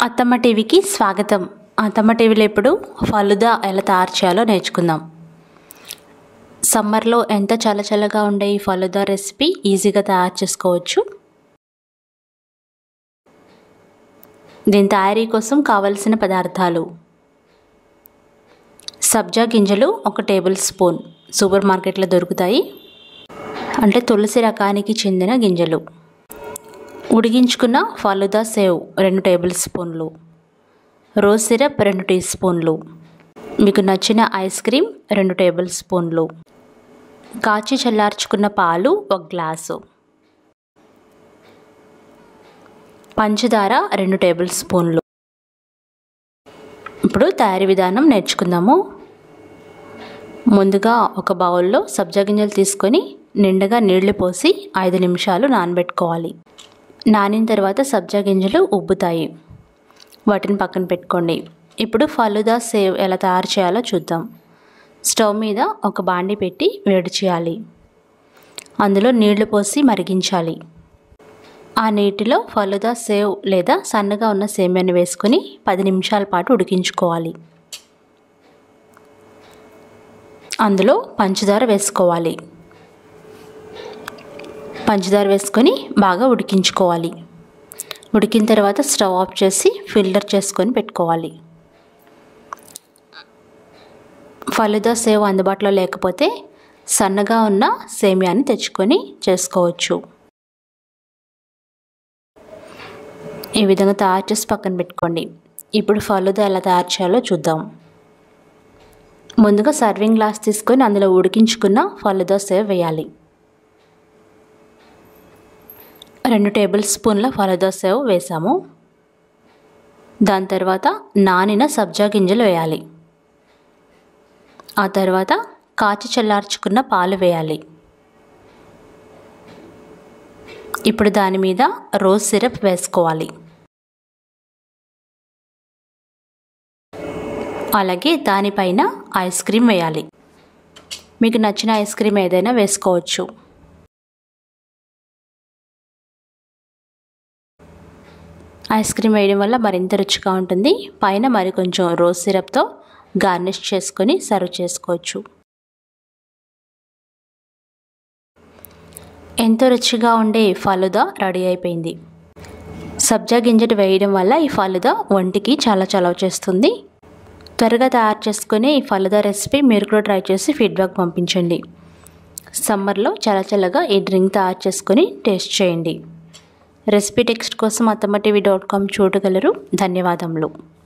అత్తమ్మ టీవీకి స్వాగతం అత్తమ్మ టీవీలో ఇప్పుడు ఫలుదా ఎలా తయారు చేయాలో నేర్చుకుందాం సమ్మర్లో ఎంత చల్ల చల్లగా ఉండే ఈ ఫలుదా రెసిపీ ఈజీగా తయారు చేసుకోవచ్చు దీని తయారీ కోసం కావలసిన పదార్థాలు సబ్జా గింజలు ఒక టేబుల్ స్పూన్ సూపర్ మార్కెట్లో దొరుకుతాయి అంటే తులసి రకానికి చెందిన గింజలు ఉడిగించుకున్న ఫలుదా సేవ్ రెండు టేబుల్ స్పూన్లు రోజ్ సిరప్ రెండు టీ స్పూన్లు మీకు నచ్చిన ఐస్ క్రీమ్ రెండు టేబుల్ స్పూన్లు కాచి చల్లార్చుకున్న పాలు ఒక గ్లాసు పంచదార రెండు టేబుల్ స్పూన్లు ఇప్పుడు తయారీ విధానం నేర్చుకుందాము ముందుగా ఒక బౌల్లో సబ్జా గింజలు తీసుకొని నిండుగా నీళ్లు పోసి ఐదు నిమిషాలు నానబెట్టుకోవాలి నానిన తర్వాత సబ్జా గింజలు ఉబ్బుతాయి వాటిని పక్కన పెట్టుకోండి ఇప్పుడు ఫలుదా సేవ్ ఎలా తయారు చేయాలో చూద్దాం స్టవ్ మీద ఒక బాండి పెట్టి వేడి చేయాలి అందులో నీళ్లు పోసి మరిగించాలి ఆ నీటిలో ఫలుదా సేవ్ లేదా సన్నగా ఉన్న సేమ్యాన్ని వేసుకొని పది నిమిషాల పాటు ఉడికించుకోవాలి అందులో పంచదార వేసుకోవాలి పంచదార వేసుకొని బాగా ఉడికించుకోవాలి ఉడికిన తర్వాత స్టవ్ ఆఫ్ చేసి ఫిల్టర్ చేసుకొని పెట్టుకోవాలి ఫలుదా సేవ్ అందుబాటులో లేకపోతే సన్నగా ఉన్న సేమియాని తెచ్చుకొని చేసుకోవచ్చు ఈ విధంగా తయారు చేసి పక్కన పెట్టుకోండి ఇప్పుడు ఫలుదా ఎలా తయారు చేయాలో చూద్దాం ముందుగా సర్వింగ్ గ్లాస్ తీసుకొని అందులో ఉడికించుకున్న ఫలుదా సేవ్ వేయాలి రెండు టేబుల్ స్పూన్ల ఫలుదా సేవ్ వేసాము దాని తర్వాత నానిన సబ్జా గింజలు వేయాలి ఆ తర్వాత కాచి చల్లార్చుకున్న పాలు వేయాలి ఇప్పుడు దాని మీద రోజ్ సిరప్ వేసుకోవాలి అలాగే దానిపైన ఐస్ క్రీమ్ వేయాలి మీకు నచ్చిన ఐస్ క్రీమ్ ఏదైనా వేసుకోవచ్చు ఐస్ క్రీమ్ వేయడం వల్ల మరింత రుచిగా ఉంటుంది పైన మరి కొంచెం రోజ్ సిరప్తో గార్నిష్ చేసుకొని సర్వ్ చేసుకోవచ్చు ఎంతో రుచిగా ఉండే ఫలుదా రెడీ అయిపోయింది సబ్జా గింజలు వేయడం వల్ల ఈ ఫలుదా ఒంటికి చాలా చలవ చేస్తుంది త్వరగా తయారు చేసుకునే ఈ ఫలుదా రెసిపీ మీరు కూడా ట్రై చేసి ఫీడ్బ్యాక్ పంపించండి సమ్మర్లో చాలా చల్లగా ఈ డ్రింక్ తయారు చేసుకొని టేస్ట్ చేయండి రెసిపీ టెక్స్ట్ కోసం అత్తమ్మ టీవీ డాట్ కామ్ చూడగలరు ధన్యవాదములు